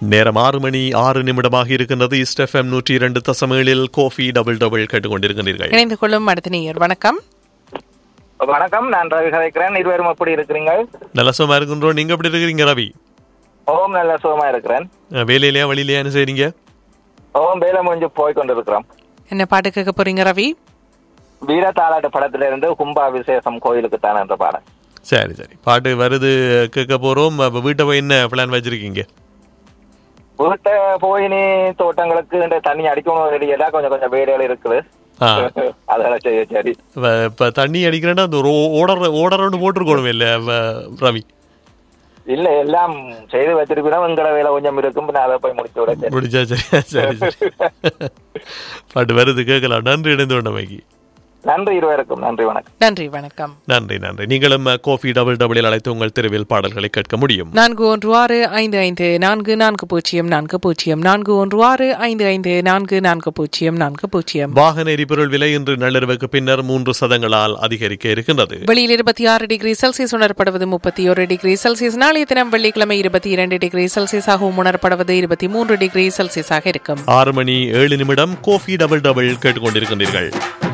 நேரம் ஆறு மணி ஆறு நிமிடமாக இருக்கின்றது இஸ்ட் எஃப்எம் நூற்றி இரண்டு தசமேழில் கோஃபி டபுள் டபுள் கேட்டுக்கொண்டிருக்கிறீர்கள் இணைந்து கொள்ளும் அடுத்த நேயர் வணக்கம் வணக்கம் நான் ரவி கதைக்கிறேன் இருவரும் எப்படி இருக்கிறீங்க நல்ல சுகமா இருக்கின்றோம் நீங்க எப்படி இருக்கிறீங்க ரவி ஓம் நல்ல சுகமா இருக்கிறேன் அஹ், வேலையிலயா வழியிலயா என்ன செய்றீங்க ஓம் வேலை முடிஞ்சு போய் கொண்டிருக்கிறோம் என்ன பாட்டு கேட்க போறீங்க ரவி வீர தாலாட்டு படத்துல இருந்து கும்பாபிஷேகம் கோயிலுக்கு தான் என்ற பாடம் சரி சரி பாட்டு வருது கேட்க போறோம் அப்ப வீட்டை போய் என்ன பிளான் வச்சிருக்கீங்க வீட்டை போய் நீ தோட்டங்களுக்கு இந்த தண்ணி அடிக்கணும் ரெடியெல்லாம் கொஞ்சம் கொஞ்சம் வேலைகள் இருக்குது ஆ. அதெல்லாம் செய்ய சரி இப்ப- இப்ப தண்ணி அடிக்கிறேன்னா அந்த ஒரு ஓடர் ஓடர் ஒன்று போட்டிருக்கணும் இல்ல வ- ரவி இல்ல எல்லாம் செய்து வச்சிருக்கணும் எங்கட வேலை கொஞ்சம் இருக்கும் நான் அதை போய் முடிச்சு விட சரி முடிச்சா சரி சரி சரி பாட்டு வருது கேட்கலாம் நன்றி இணைந்து கொண்டமைக்கு நன்றி இருவருக்கும் நன்றி வணக்கம் நன்றி வணக்கம் நன்றி நன்றி நீங்களும் கோஃபி டபுள் டபுளில் அழைத்து உங்கள் தெருவில் பாடல்களை கேட்க முடியும் நான்கு ஒன்று ஆறு ஐந்து ஐந்து நான்கு நான்கு பூஜ்ஜியம் நான்கு பூஜ்ஜியம் நான்கு ஒன்று ஆறு ஐந்து ஐந்து நான்கு நான்கு பூஜ்ஜியம் நான்கு பூஜ்ஜியம் வாகன எரிபொருள் விலை இன்று நள்ளிரவுக்கு பின்னர் மூன்று சதங்களால் அதிகரிக்க இருக்கின்றது வெளியில் இருபத்தி ஆறு டிகிரி செல்சியஸ் உணரப்படுவது முப்பத்தி ஒரு டிகிரி செல்சியஸ் நாளைய தினம் வெள்ளிக்கிழமை இருபத்தி இரண்டு டிகிரி செல்சியஸாகவும் உணரப்படுவது இருபத்தி மூன்று டிகிரி செல்சியஸாக இருக்கும் ஆறு மணி ஏழு நிமிடம் கோஃபி டபுள் டபுள் கேட்டுக்கொண்டிருக்கின்றீர்கள்